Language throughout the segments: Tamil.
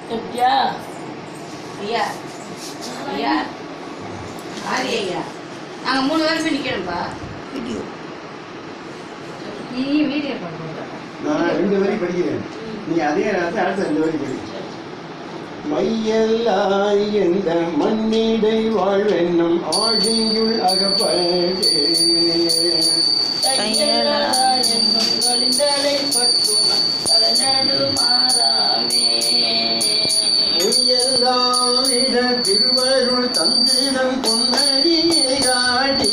எப்படியா ஐயா ஐயா ஆதி ஐயா நாங்க மூணு பேரும் போய் நிக்கிறோம்ப்பா வீடியோ நீ வீடியோ பண்ணுறோம் நான் ரெண்டு வரி படிக்கிறேன் நீ அதே நேரத்தில் அடுத்த ரெண்டு வரி படி மையல்லாய் எந்த மண்ணிடை வாழ்வென்னும் ஆழியுள் அகப்பட்டே தையலா என்னும் கழிந்தலை பற்றுண தலைநடு மாறாமே மையல்லாவிட திருவருள் தந்திடம் பொன்னடியை காட்டி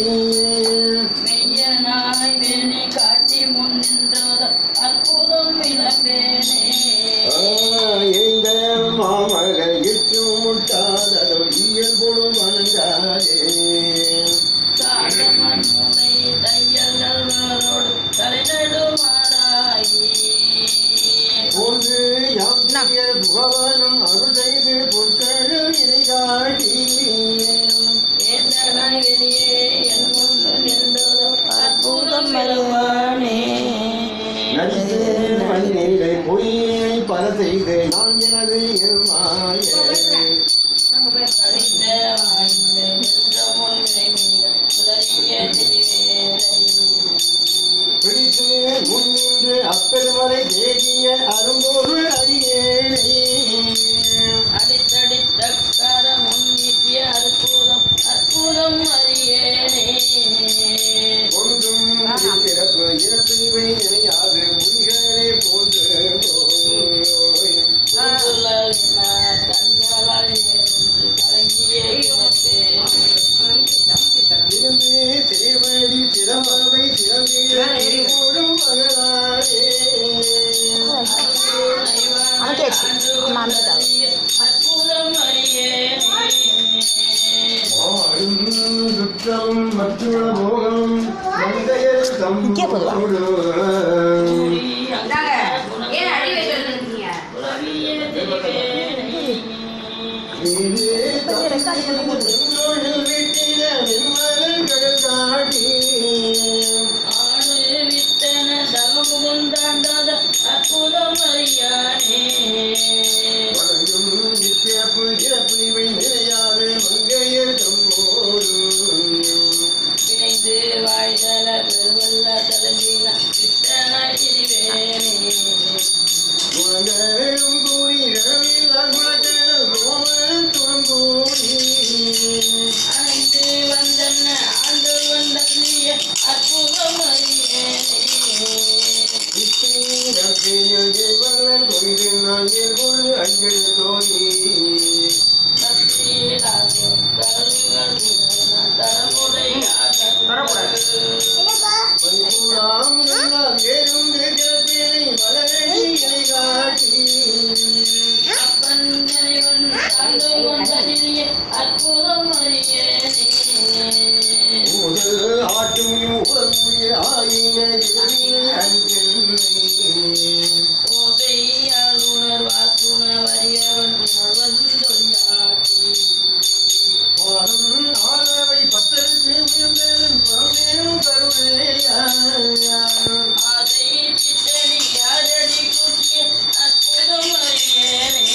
மெய்யனாய் வேணி காட்டி முன் நின்றத அற்புதம் இளம்பேனே இந்த மாமக எட்டு முட்டாதோ இயல்பொழு வணங்காதே சாதமன் முனை தையலோடு தலைநடு மாறாயி போது யாத்திய புகவனும் அருள் செய்து பொற்கழு இணை காட்டி வேந்தனாய் வெளியே என் முன்னு நின்றதோ அற்புதம் வருவானே நடித்து மண்ணிலை பொய்யை பல செய்து நான் எனது எருமாய கழிந்த வாழ்ந்த நின்ற முன்னை மிக உதறிய திரிவேலை பிடித்து முன்னின்று அப்பெருமலை தேடிய அரும்பொருள் அடியேனை அடித்தடித்தக்கார முன்னீட்டிய அற்புதம் அற்புதம் அறியேனே ஒன்றும் பிறப்பு இறப்பு இவை நினையாது உயிர்களே போன்று போய். உந்துலகினார் கண்களால் எரிந்து கலங்கிய கிடப்பேன் இருந்து சேவடி சிறம்பவை சிறந்திட போடும் மகளாரே அற்புதம் அறியேனே ஆடும் சுற்றம் மற்றுள போகம் மங்கையர் தம்மோடு இந்தாங்க ஏன் அடி வைக்கிறது இருக்கீங்க உறவிய திரிவேனை நீரே தம்மோடு வீட்டில நிம்மலன் கடல் காட்டி ஆடு வித்தன தவமுகுந்தாண்டாத அற்புதம் அறியானே வணங்கும் நிற்பிறப்பு இறப்பு இவை நிலையாது மங்கையர் தம்மோடு இணைந்து வாழ்தல பெருவல்ல தலங்கின வித்தனாய் திரிவேனே குணங்களும் கூறி இரவில் குணங்களும் ரோமன் துணங்கூறி அணைந்து வந்தன ஆண்டு வந்தன்னிய அற்புதம் அறியேனே பக்தியிலாக கருங்கள் அப்பன் இறைவன் ஆண்டு வந்தனிய அற்புதம் அறியேனே ஓசையால் உணர்வாக்குண வரியவன் உணர்வந்தொழியாக்கி ஆதை சித்தடி யாரடி கூட்டிய அற்புதம் அறியேனே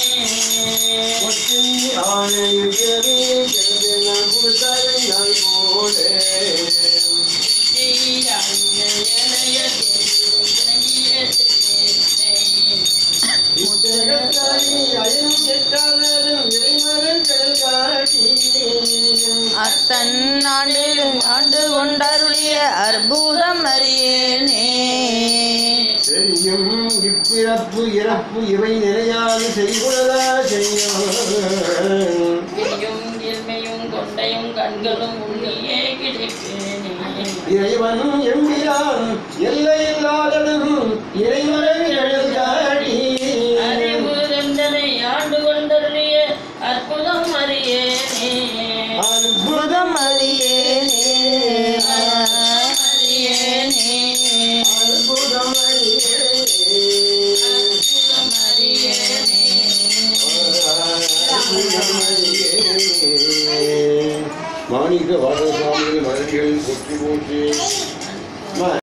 அத்தன் ஆண்டு ஆண்டு கொண்டருளிய அற்புதம் அறியேனே தெரியும் இப்பிறப்பு இறப்பு இவை நிலையாக செய்குள்ளதா செய்யும் கொண்டையும் கண்களும் உள்ளியே கிடைப்பேனே இறைவன் எம்பிரான் எல்லை இல்லாததும் இறைவன் எழுதாடி அறிவு தந்தனை ஆண்டு கொண்டருளிய அற்புதம் அறியேனே அற்புதம் அறியேனே அறியேனே அற்புதம் அறியேனே. அற்புதம் அறியேனே அற்புதம் அறியேனே. மாணிக்க வாச சுவாமிகள் மலர்கள் போற்றி போற்றி